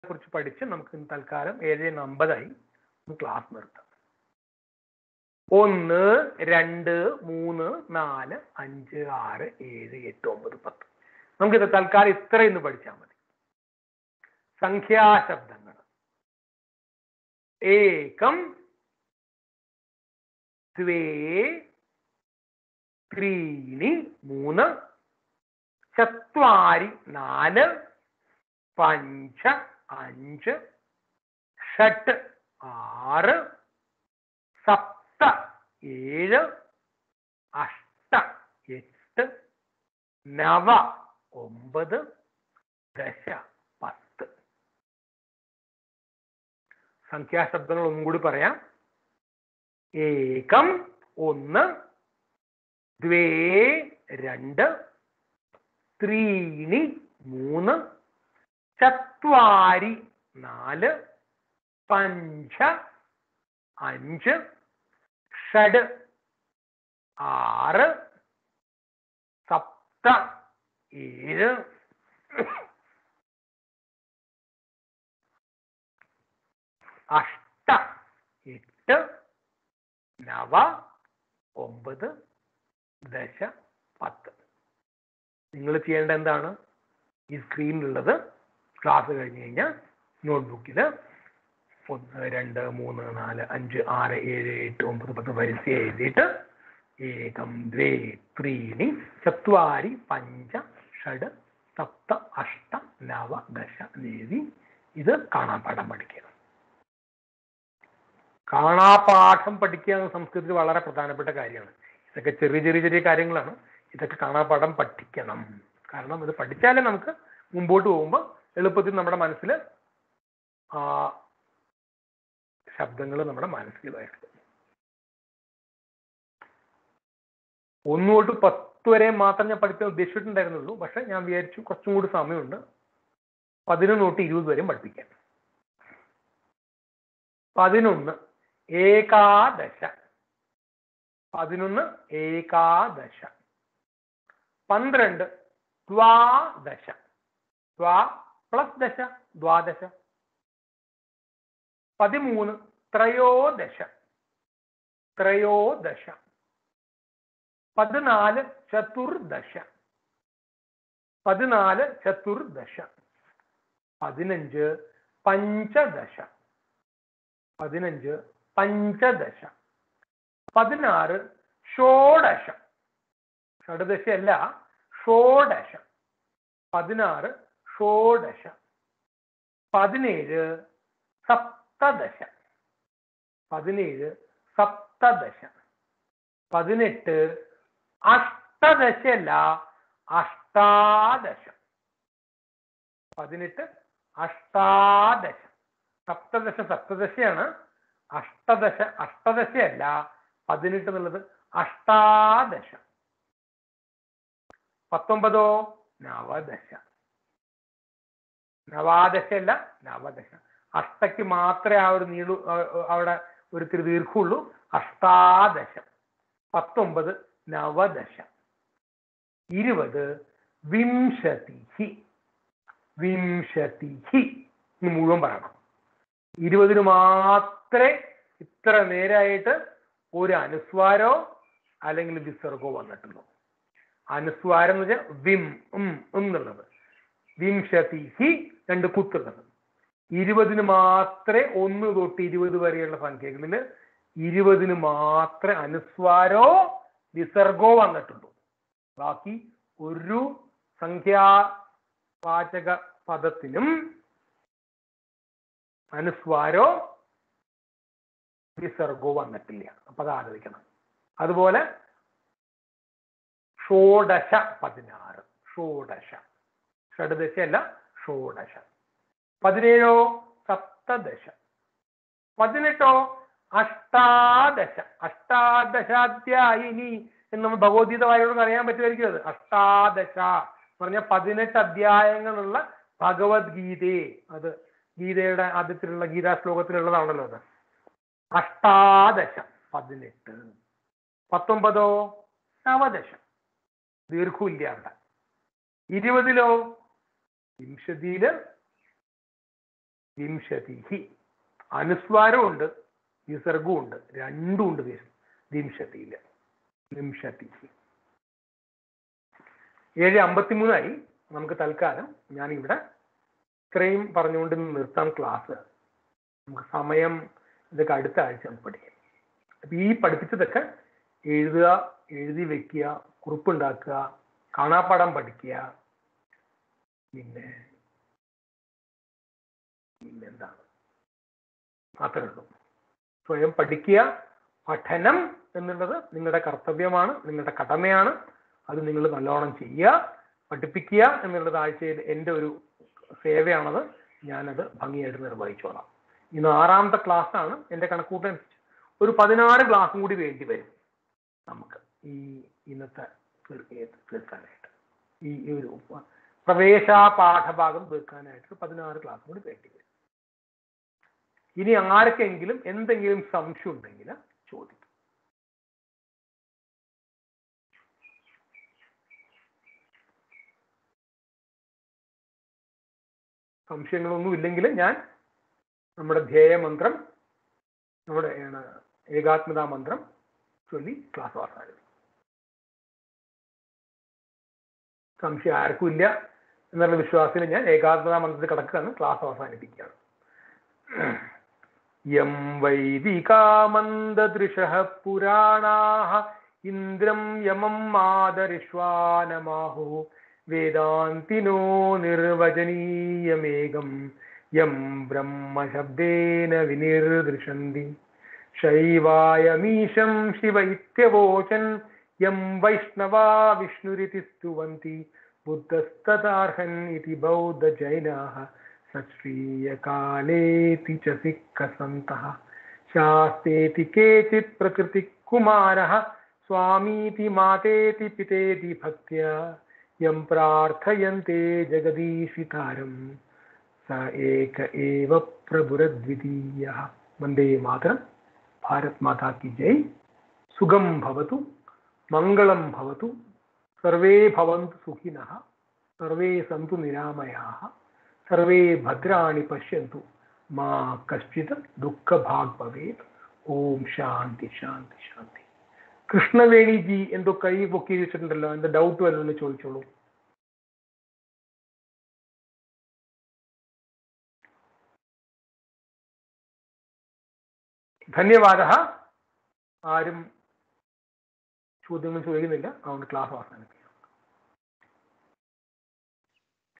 കുറിച്ച് പഠിച്ച് നമുക്ക് ഇന്ന് തൽക്കാലം ഏഴ് അമ്പതായി ക്ലാസ് നിർത്താം ഒന്ന് രണ്ട് മൂന്ന് നാല് അഞ്ച് ആറ് ഏഴ് എട്ട് ഒമ്പത് പത്ത് നമുക്കിത് തൽക്കാലം ഇത്രയൊന്ന് പഠിച്ചാൽ മതി സംഖ്യാശബ്ദങ്ങൾ ഏകം ദ്വേ ത്രീണി മൂന്ന് ചത്വാരി നാല് പഞ്ച അഞ്ച് ഷട്ട് ആറ് സപ്ത ഏഴ് അഷ്ട എട്ട് നവ ഒമ്പത് ദശ പത്ത് സംഖ്യാശബ്ദങ്ങൾ ഒന്നും കൂടി പറയാം ഏകം ഒന്ന് ദ്വേ രണ്ട് ത്രീണി മൂന്ന് ചത്വാരി നാല് പഞ്ച അഞ്ച് ഷഡ് ആറ് സപ്ത ഏഴ് അഷ്ട എട്ട് നവ ഒമ്പത് ദശ പത്ത് നിങ്ങൾ ചെയ്യേണ്ട എന്താണ് ഈ സ്ക്രീനിലുള്ളത് ക്ലാസ് കഴിഞ്ഞ് കഴിഞ്ഞാൽ നോട്ട്ബുക്കിൽ ഒന്ന് രണ്ട് മൂന്ന് നാല് അഞ്ച് ആറ് ഏഴ് എട്ട് ഒമ്പത് പത്ത് വരിസ എഴുതിയിട്ട് ഏകം ദ്വേ ത്രീണി ചത്വാരി പഞ്ച ഷഡ് സപ്ത അഷ്ട നവ ദശ എഴുതി ഇത് കാണാപ്പാഠം പഠിക്കുക കാണാപാഠം പഠിക്കുക എന്ന സംസ്കൃതത്തിൽ വളരെ പ്രധാനപ്പെട്ട കാര്യമാണ് ഇതൊക്കെ ചെറിയ ചെറിയ ചെറിയ കാര്യങ്ങളാണ് ഇതൊക്കെ കാണാപാഠം പഠിക്കണം കാരണം ഇത് പഠിച്ചാലേ നമുക്ക് മുമ്പോട്ട് പോകുമ്പോൾ എളുപ്പത്തിൽ നമ്മുടെ മനസ്സിൽ ആ ശബ്ദങ്ങൾ നമ്മുടെ മനസ്സിൽ ഇതായിട്ട് ഒന്ന് തൊട്ട് പത്ത് വരെ മാത്രം ഞാൻ പഠിക്കാൻ ഉദ്ദേശിച്ചിട്ടുണ്ടായിരുന്നുള്ളൂ പക്ഷെ ഞാൻ വിചാരിച്ചു കുറച്ചും കൂടി സമയമുണ്ട് പതിനൊന്ന് തൊട്ട് ഇരുപത് വരെയും പഠിപ്പിക്കാം പതിനൊന്ന് ഏകാദശ പതിനൊന്ന് ഏകാദശ പന്ത്രണ്ട് ദ്വാദശ ദ്വാ പ്ലസ് ദശ ദ്വാദശ പതിമൂന്ന് ത്രയോദശ ത്രയോദശ പതിനാല് ചതുർദശ പതിനാല് ചതുർദശ പതിനഞ്ച് പഞ്ചദശ പതിനഞ്ച് പഞ്ചദശ പതിനാറ് ഷോഡശ ഷഡദശയല്ല ഷോഡശ പതിനാറ് ഷോഡശ പതിനേഴ് സപ്തദശ പതിനേഴ് സപ്തദശ പതിനെട്ട് അഷ്ടദശയല്ല അഷ്ടാദശ പതിനെട്ട് അഷ്ടാദശ സപ്തദശ സപ്തദശയാണ് അഷ്ടദശ അഷ്ടദശയല്ല പതിനെട്ട് എന്നുള്ളത് അഷ്ടാദശ പത്തൊമ്പതോ നവദശ നവാദശയല്ല നവദശ അഷ്ടയ്ക്ക് മാത്രമേ ആ ഒരു നീളു അവിടെ ഒരു ഇത്തിരി ദീർഘമുള്ളൂ അഷ്ടാദശ പത്തൊമ്പത് നവദശ ഇരുപത് വിംശതി വിംശതി ഇന്ന് മുഴുവൻ പറയണം ഇരുപതിന് മാത്രമേ ഇത്ര നേരായിട്ട് ഒരു അനുസ്വാരോ അല്ലെങ്കിൽ വിസർഗോ വന്നിട്ടുള്ളൂ അനുസ്വാരം എന്ന് വെച്ചാൽ വിം ഉം എന്നുള്ളത് വിംശതി ഹി രണ്ട് കുത്തുള്ളത് ഇരുപതിന് മാത്രമേ ഒന്ന് തൊട്ട് ഇരുപത് വരെയുള്ള സംഖ്യകളിൽ ഇരുപതിന് മാത്രമേ അനുസ്വാരോ വിസർഗോ വന്നിട്ടുള്ളൂ ബാക്കി ഒരു സംഖ്യാവാചക പദത്തിനും അനുസ്വാരോ വിസർഗോ വന്നിട്ടില്ല അപ്പൊ അത് ആലോചിക്കണം അതുപോലെ ഷോഡശ പതിനാറ് ഷോഡശ ഷഡദശയല്ല ഷോഡശ പതിനേഴോ സപ്തദശ പതിനെട്ടോ അഷ്ടാദശ അഷ്ടാദശാധ്യായിനി എന്ന് നമ്മൾ ഭഗവത്ഗീത വായോട് അറിയാൻ പറ്റുമായിരിക്കും അത് അഷ്ടാദശ എന്ന് പറഞ്ഞാൽ പതിനെട്ട് അധ്യായങ്ങളുള്ള ഭഗവത്ഗീതയെ അത് ഗീതയുടെ ആദ്യത്തിലുള്ള ഗീതാ ശ്ലോകത്തിലുള്ളതാണല്ലോ അത് അഷ്ടാദശ പതിനെട്ട് പത്തൊമ്പതോ നവദശ ദീർഘമില്ല അവിടെ ഇരുപതിലോ വിംശതിയില് വിംശതി അനുസ്വാരവും ഉണ്ട് വിസർഗവും ഉണ്ട് രണ്ടും ഉണ്ട് വിംശതിയില് വിംശതി ഏഴ് അമ്പത്തിമൂന്നായി നമുക്ക് തൽക്കാലം ഞാൻ ഇവിടെ ഇത്രയും പറഞ്ഞുകൊണ്ട് നിർത്താം ക്ലാസ് നമുക്ക് സമയം ഇതൊക്കെ അടുത്ത ആഴ്ച നമുക്ക് പഠിക്കാം അപ്പൊ ഈ പഠിപ്പിച്ചതൊക്കെ എഴുതുക എഴുതി വെക്കുക കുറിപ്പുണ്ടാക്കുക കാണാപ്പാടം പഠിക്കുക പിന്നെ പിന്നെന്താണ് അത്രേ ഉള്ളൂ സ്വയം പഠിക്കുക പഠനം എന്നുള്ളത് നിങ്ങളുടെ കർത്തവ്യമാണ് നിങ്ങളുടെ കടമയാണ് അത് നിങ്ങൾ നല്ലോണം ചെയ്യുക പഠിപ്പിക്കുക എന്നുള്ളത് ആഴ്ചയിൽ എൻ്റെ ഒരു സേവയാണത് ഞാനത് ഭംഗിയായിട്ട് നിർവഹിച്ചോളാം ഇന്ന് ആറാമത്തെ ക്ലാസ് ആണ് എൻ്റെ കണക്കൂട്ടനുസരിച്ച് ഒരു പതിനാറ് ക്ലാസ്സും കൂടി വേണ്ടി വരും നമുക്ക് ഈ ഇന്നത്തെ തീർക്കാനായിട്ട് ഈ ഒരു പ്രവേശ പാഠഭാഗം തീർക്കാനായിട്ട് പതിനാറ് ക്ലാസ് കൂടി വേണ്ടി വരും ഇനി ആർക്കെങ്കിലും എന്തെങ്കിലും സംശയം ഉണ്ടെങ്കിൽ ചോദിക്കും സംശയങ്ങളൊന്നും ഇല്ലെങ്കിൽ ഞാൻ നമ്മുടെ ധ്യേയമന്ത്രം നമ്മുടെ ആണ് ഏകാത്മതാ മന്ത്രം ചൊല്ലി ക്ലാസ് അവസാനിപ്പിക്കും സംശയം ആർക്കും ഇല്ല എന്നുള്ള വിശ്വാസത്തിൽ ഞാൻ ഏകാത്മതാ മന്ത്രത്തിൽ കിടക്കുകയാണ് ക്ലാസ് അവസാനിപ്പിക്കുകയാണ് യം വൈദികാമന്ദദൃശ പുരാണാः ഇന്ദ്രം യമം മാതരിഷ്വാനമാഹു വേദാന്തിനോ നിർവചനീയമേകം യം ബ്രഹ്മശബ്ദേന വിനിർദൃശന്തി ശൈവായമീശം ശിവ ഇത്യവോചൻ യം വൈഷ്ണവാ വിഷ്ണുരിതി സ്തുവന്തി ബുദ്ധസ്തദാർഹൻ ഇതി ബൗദ്ധജൈനാः सश्रीयकालेति च सिक्खसन्तः शास्तेति केचित् प्रकृतिकुमारः स्वामीति मातेति पितेति भक्त्या यं प्रार्थयन्ते जगदीशितारं स एक एव प्रभुरद्वितीयः वन्दे मातरं भारत माता की जय सुगम भवतु मङ्गलं भवतु सर्वे भवन्तु सुखिनः सर्वे सन्तु निरामयाः സർവേ ഭദ്രാണി പശ്യന്തു മാ കശ്ചിത് ദുഃഖഭാഗ് ഭവേത് ഓം ശാന്തി ശാന്തി ശാന്തി കൃഷ്ണവേണി ജി എന്തോ കൈ പൊക്കി വെച്ചിട്ടുണ്ടല്ലോ എന്താ ഡൗട്ട് വല്ലതും ചോദിച്ചോളൂ ധന്യവാദ ആരും ചോദ്യങ്ങൾ ചോദിക്കുന്നില്ല അതുകൊണ്ട് ക്ലാസ് അവസാനിപ്പിക്കും